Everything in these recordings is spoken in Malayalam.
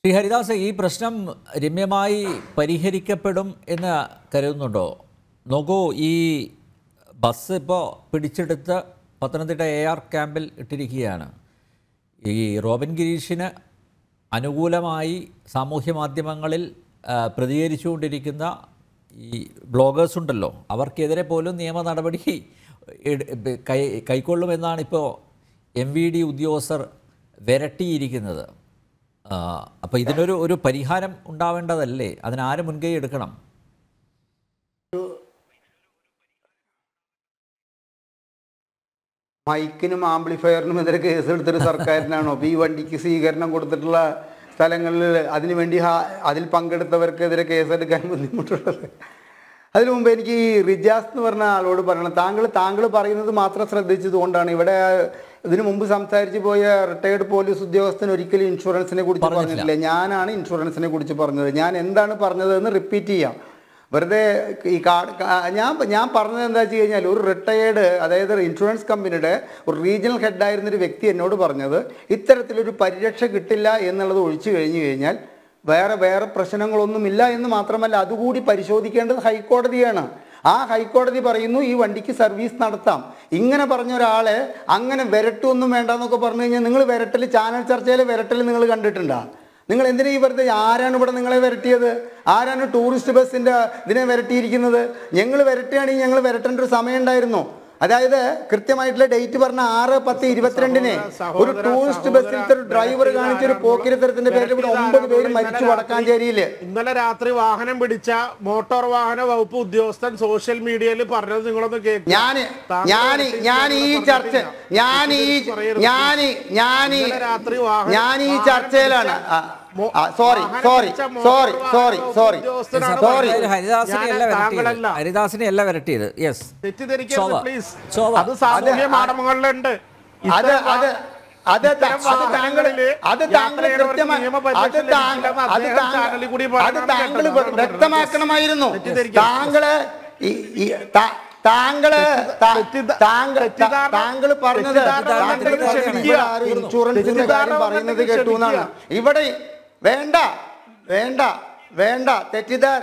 ശ്രീ ഹരിദാസ് ഈ പ്രശ്നം രമ്യമായി പരിഹരിക്കപ്പെടും എന്ന് കരുതുന്നുണ്ടോ നോക്കൂ ഈ ബസ് ഇപ്പോൾ പിടിച്ചെടുത്ത് പത്തനംതിട്ട എ ആർ ക്യാമ്പിൽ ഇട്ടിരിക്കുകയാണ് ഈ റോബിൻ ഗിരീഷിന് അനുകൂലമായി സാമൂഹ്യ മാധ്യമങ്ങളിൽ ആ, പ്രതികരിച്ചുകൊണ്ടിരിക്കുന്ന ഈ ബ്ലോഗേഴ്സ് ഉണ്ടല്ലോ അവർക്കെതിരെ പോലും നിയമ നടപടി എടു- കൈ കൈക്കൊള്ളുമെന്നാണ് ഇപ്പോൾ എം വി ഡി ഉദ്യോഗസ്ഥർ വിരട്ടിയിരിക്കുന്നത് അപ്പോൾ ഇതിനൊരു ഒരു പരിഹാരം ഉണ്ടാവേണ്ടതല്ലേ അതിനാര് മുൻകൈ എടുക്കണം മൈക്കിനും ആംപ്ലിഫയറിനും എതിരെ കേസ് എടുത്തൊരു സർക്കാരിനാണോ അപ്പോൾ ഈ വണ്ടിക്ക് സ്വീകരണം കൊടുത്തിട്ടുള്ള സ്ഥലങ്ങളിൽ അതിനുവേണ്ടി ഹാ- അതിൽ പങ്കെടുത്തവർക്കെതിരെ കേസെടുക്കാൻ ബുദ്ധിമുട്ടുള്ളത് അതിനു മുമ്പ് എനിക്ക് ഈ റിജാസ് എന്ന് പറഞ്ഞ ആളോട് പറയണം താങ്കൾ താങ്കൾ പറയുന്നത് മാത്രം ശ്രദ്ധിച്ചത് കൊണ്ടാണ് ഇവിടെ ഇതിനു മുമ്പ് സംസാരിച്ചു പോയ റിട്ടയർഡ് പോലീസ് ഉദ്യോഗസ്ഥൻ ഒരിക്കലും ഇൻഷുറൻസിനെ കുറിച്ച് പറഞ്ഞിട്ടില്ല. പറഞ്ഞിട്ടില്ല ഞാനാണ് ഇൻഷുറൻസിനെ കുറിച്ച് പറഞ്ഞത് ഞാൻ എന്താണ് പറഞ്ഞതെന്ന് റിപ്പീറ്റ് ചെയ്യാം വെറുതെ ഈ കാർഡ് കാ- ഞാൻ ഞാൻ പറഞ്ഞത് എന്താ വെച്ച് കഴിഞ്ഞാൽ ഒരു റിട്ടയേർഡ് അതായത് ഇൻഷുറൻസ് കമ്പനിയുടെ ഒരു റീജിയണൽ ഹെഡായിരുന്ന ഒരു വ്യക്തി എന്നോട് പറഞ്ഞത് ഇത്തരത്തിലൊരു പരിരക്ഷ കിട്ടില്ല എന്നുള്ളത് ഒഴിച്ചു കഴിഞ്ഞു കഴിഞ്ഞാൽ വേറെ വേറെ പ്രശ്നങ്ങളൊന്നുമില്ല എന്ന് മാത്രമല്ല അതുകൂടി പരിശോധിക്കേണ്ടത് ഹൈക്കോടതിയാണ് ആ ഹൈക്കോടതി പറയുന്നു ഈ വണ്ടിക്ക് സർവീസ് നടത്താം ഇങ്ങനെ പറഞ്ഞ ഒരാളെ അങ്ങനെ വിരട്ടൊന്നും വേണ്ടെന്നൊക്കെ പറഞ്ഞു കഴിഞ്ഞാൽ നിങ്ങൾ വിരട്ടൽ ചാനൽ ചർച്ചയിൽ വിരട്ടൽ നിങ്ങൾ കണ്ടിട്ടുണ്ടോ നിങ്ങൾ എന്തിനാ ഈ വെറുതെ ആരാണ് ഇവിടെ നിങ്ങളെ വരട്ടിയത് ആരാണ് ടൂറിസ്റ്റ് ബസ്സിന്റെ ഇതിനെ വരട്ടിയിരിക്കുന്നത് ഞങ്ങൾ വരട്ടുകയാണെങ്കിൽ ഞങ്ങൾ വരട്ടേണ്ട ഒരു സമയം ഉണ്ടായിരുന്നു അതായത് കൃത്യമായിട്ടുള്ള ഡേറ്റ് പറഞ്ഞ ആറ് പത്ത് ഇരുപത്തിരണ്ടിന് ഒരു സഹോദര, ടൂറിസ്റ്റ് സഹോദര, ബസ്സിലത്തെ ഒരു ഡ്രൈവർ വിരട്ടിയത് കാണിച്ച ഒരു ആരാണെന്ന് പോക്കിരത്തരത്തിന്റെ പേരിൽ ഇവിടെ വിരട്ടിയത് ഒമ്പത് പേര് ആരാണെന്ന് മരിച്ചു ഇന്നലെ വടക്കാഞ്ചേരിയില് രാത്രി- ഇന്നലെ രാത്രി വാഹനം പിടിച്ച മോട്ടോർ വാഹന വകുപ്പ് ഉദ്യോഗസ്ഥൻ സോഷ്യൽ മീഡിയയിൽ പറഞ്ഞത് നിങ്ങളൊന്ന് കേൾക്കുക ഞാന് താങ്കൾ ഞാന് വിരട്ടിയത് ഞാൻ ഈ നിങ്ങൾ ചർച്ച പറഞ്ഞിട്ടില്ല. ഞാൻ ഈ പറയരുത്. ഞാൻ ഞാൻ ഇന്നലെ രാത്രി വാഹനം- ഞാൻ ഈ വാഹനം ചർച്ചയിലാണ് പിടിച്ച- സോറി വാഹനം സോറി പിടിച്ച മോട്ടോർ സോറി വാഹന സോറി വകുപ്പ് സോറി ഉദ്യോഗസ്ഥനാണ് സോറി പറഞ്ഞത്. ഹരിദാസിനെ ഞാൻ അല്ല വരട്ടിയത് താങ്കളല്ല. ഹരിദാസിനെ അല്ല വരട്ടിയത് യെസ് തെറ്റിദ്ധരിക്കരുത് ശോഭ. പ്ലീസ് ശോഭ. അത് സാമൂഹ്യ അത് മാധ്യമങ്ങളിലുണ്ട് അത് ഇത്തരം വാ- അത് അത് ത- ഇത്തരം അത് താങ്കൾ വാഹനങ്ങളില് അത് യാത്ര താങ്കൾ ചെയ്യുന്നവർക്ക് കൃത്യമായി നിയമപരിരക്ഷ അത് താങ്കൾ ലഭിക്കില്ലെന്ന് അത് അദ്ദേഹം താങ്കൾ ചാനലിൽ കൂടി അത് പറയുന്നത് താങ്കൾ കേട്ടതാണ്. വ്യക്തമാക്കണമായിരുന്നു തെറ്റിദ്ധരിക്കരുത്. താങ്കള് ഈ- ഈ താ- താങ്കള് താ- തെറ്റിദ്ധ- താങ്കൾ തെറ്റിദ്ധാരണ- താങ്കൾ പറഞ്ഞത് തെറ്റിദ്ധാരണ താങ്കൾ ഉണ്ടെങ്കിൽ പറഞ്ഞത് ക്ഷമിക്കുക. ഇവിടെ ആരും ഇൻഷുറൻസിന്റെ തെറ്റിദ്ധാരണ കാര്യം പറയുന്നത് ഉണ്ടെങ്കിൽ കേട്ടു എന്നാണ് ക്ഷമിക്കുക. ഇവിടെ വേണ്ട വേണ്ട വേണ്ട തെറ്റിദ്ധാര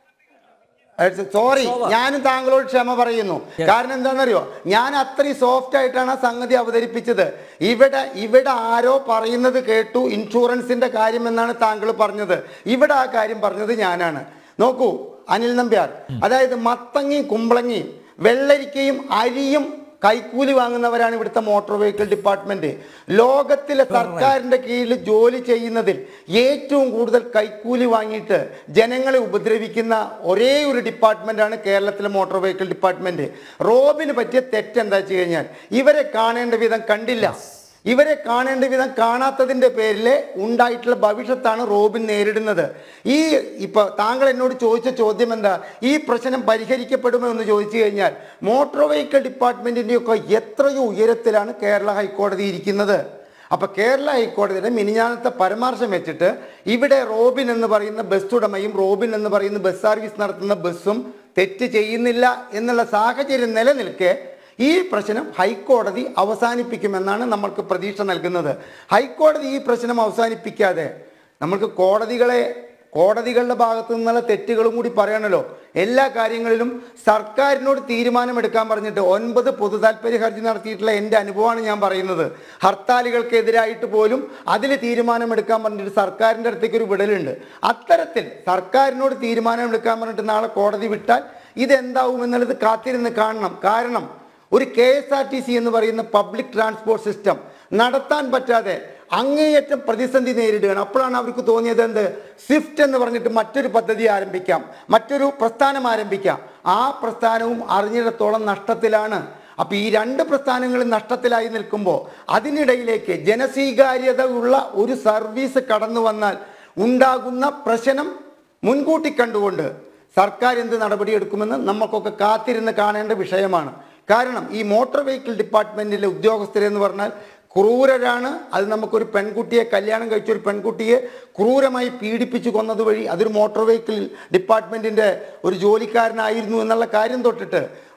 സോറി ഞാനും താങ്കളോട് ക്ഷമ പറയുന്നു കാരണം എന്താണെന്നറിയോ ഞാൻ അത്രയും സോഫ്റ്റ് ആയിട്ടാണ് ആ സംഗതി അവതരിപ്പിച്ചത് ഇവിടെ ഇവിടെ ആരോ പറയുന്നത് കേട്ടു ഇൻഷുറൻസിന്റെ കാര്യം എന്നാണ് താങ്കൾ പറഞ്ഞത് ഇവിടെ ആ കാര്യം പറഞ്ഞത് ഞാനാണ് നോക്കൂ അനിൽ നമ്പ്യാർ അതായത് മത്തങ്ങയും കുമ്പളങ്ങയും വെള്ളരിക്കയും അരിയും കൈക്കൂലി വാങ്ങുന്നവരാണ് ഇവിടുത്തെ മോട്ടോർ വെഹിക്കിൾ ഡിപ്പാർട്ട്മെന്റ് ലോകത്തിലെ സർക്കാരിന്റെ കീഴിൽ ജോലി ചെയ്യുന്നതിൽ ഏറ്റവും കൂടുതൽ കൈക്കൂലി വാങ്ങിയിട്ട് ജനങ്ങളെ ഉപദ്രവിക്കുന്ന ഒരേ ഒരു ഡിപ്പാർട്ട്മെന്റാണ് കേരളത്തിലെ മോട്ടോർ വെഹിക്കിൾ ഡിപ്പാർട്ട്മെന്റ് റോബിന് പറ്റിയ തെറ്റെന്താ വെച്ച് കഴിഞ്ഞാൽ ഇവരെ കാണേണ്ട വിധം കണ്ടില്ല ഇവരെ കാണേണ്ട വിധം കാണാത്തതിന്റെ പേരിൽ ഉണ്ടായിട്ടുള്ള ഭവിഷ്യത്താണ് റോബിൻ നേരിടുന്നത് ഈ ഇപ്പൊ താങ്കൾ എന്നോട് ചോദിച്ച ചോദ്യം എന്താ ഈ പ്രശ്നം പരിഹരിക്കപ്പെടുമോ എന്ന് ചോദിച്ചു കഴിഞ്ഞാൽ മോട്ടോർ വെഹിക്കിൾ ഡിപ്പാർട്ട്മെന്റിന്റെയൊക്കെ എത്രയോ ഉയരത്തിലാണ് കേരള ഹൈക്കോടതി ഇരിക്കുന്നത് അപ്പൊ കേരള ഹൈക്കോടതിയുടെ മിനിഞ്ഞാനത്തെ പരാമർശം വെച്ചിട്ട് ഇവിടെ റോബിൻ എന്ന് പറയുന്ന ബസ് ഉടമയും റോബിൻ എന്ന് പറയുന്ന ബസ് സർവീസ് നടത്തുന്ന ബസ്സും തെറ്റ് ചെയ്യുന്നില്ല എന്നുള്ള സാഹചര്യം നിലനിൽക്കെ ഈ പ്രശ്നം ഹൈക്കോടതി അവസാനിപ്പിക്കുമെന്നാണ് നമ്മൾക്ക് പ്രതീക്ഷ നൽകുന്നത് ഹൈക്കോടതി ഈ പ്രശ്നം അവസാനിപ്പിക്കാതെ നമ്മൾക്ക് കോടതികളെ കോടതികളുടെ ഭാഗത്തു നിന്നുള്ള തെറ്റുകളും കൂടി പറയണല്ലോ എല്ലാ കാര്യങ്ങളിലും സർക്കാരിനോട് തീരുമാനമെടുക്കാൻ പറഞ്ഞിട്ട് ഒൻപത് പൊതു താല്പര്യ ഹർജി നടത്തിയിട്ടുള്ള എൻ്റെ അനുഭവമാണ് ഞാൻ പറയുന്നത് ഹർത്താലുകൾക്കെതിരായിട്ട് പോലും അതിൽ തീരുമാനമെടുക്കാൻ പറഞ്ഞിട്ട് സർക്കാരിൻ്റെ അടുത്തേക്ക് ഒരു വിടലുണ്ട് അത്തരത്തിൽ സർക്കാരിനോട് തീരുമാനമെടുക്കാൻ പറഞ്ഞിട്ട് നാളെ കോടതി വിട്ടാൽ ഇതെന്താവും എന്നുള്ളത് കാത്തിരുന്ന് കാണണം കാരണം ഒരു K S R T C എന്ന് പറയുന്ന പബ്ലിക് ട്രാൻസ്പോർട്ട് സിസ്റ്റം നടത്താൻ പറ്റാതെ അങ്ങേയറ്റം പ്രതിസന്ധി നേരിടുകയാണ് അപ്പോഴാണ് അവർക്ക് തോന്നിയത് എന്ത് സ്വിഫ്റ്റ് എന്ന് പറഞ്ഞിട്ട് മറ്റൊരു പദ്ധതി ആരംഭിക്കാം മറ്റൊരു പ്രസ്ഥാനം ആരംഭിക്കാം ആ പ്രസ്ഥാനവും അറിഞ്ഞിടത്തോളം നഷ്ടത്തിലാണ് അപ്പൊ ഈ രണ്ട് പ്രസ്ഥാനങ്ങളും നഷ്ടത്തിലായി നിൽക്കുമ്പോൾ അതിനിടയിലേക്ക് ജനസ്വീകാര്യത ഉള്ള ഒരു സർവീസ് കടന്നു വന്നാൽ ഉണ്ടാകുന്ന പ്രശ്നം മുൻകൂട്ടി കണ്ടുകൊണ്ട് സർക്കാർ എന്ത് നടപടിയെടുക്കുമെന്ന് നമുക്കൊക്കെ കാത്തിരുന്ന് കാണേണ്ട വിഷയമാണ് കാരണം ഈ മോട്ടോർ വെഹിക്കിൾ ഡിപ്പാർട്ട്മെന്റിലെ ഉദ്യോഗസ്ഥരെന്ന് പറഞ്ഞാൽ ക്രൂരരാണ് അത് നമുക്കൊരു പെൺകുട്ടിയെ കല്യാണം കഴിച്ച ഒരു പെൺകുട്ടിയെ ക്രൂരമായി പീഡിപ്പിച്ചു കൊന്നത് വഴി അതൊരു മോട്ടോർ വെഹിക്കിൾ ഡിപ്പാർട്ട്മെന്റിന്റെ ഒരു ജോലിക്കാരനായിരുന്നു എന്നുള്ള കാര്യം തൊട്ടിട്ട്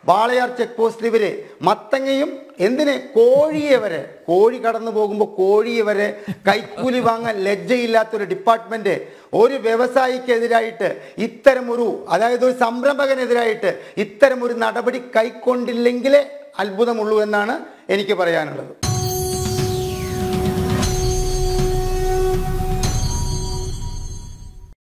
വാളയാർ ചെക്ക് പോസ്റ്റിൽ ഇവര് മത്തങ്ങയും എന്തിന് കോഴിയെ വരെ കോഴി കടന്നു പോകുമ്പോൾ കോഴിയെ വരെ കൈക്കൂലി വാങ്ങാൻ ലജ്ജയില്ലാത്തൊരു ഡിപ്പാർട്ട്മെന്റ് ഒരു വ്യവസായിക്കെതിരായിട്ട് ഇത്തരം ഒരു അതായത് ഒരു സംരംഭകനെതിരായിട്ട് ഇത്തരം ഒരു നടപടി കൈക്കൊണ്ടില്ലെങ്കിലേ അത്ഭുതമുള്ളൂ എന്നാണ് എനിക്ക് പറയാനുള്ളത്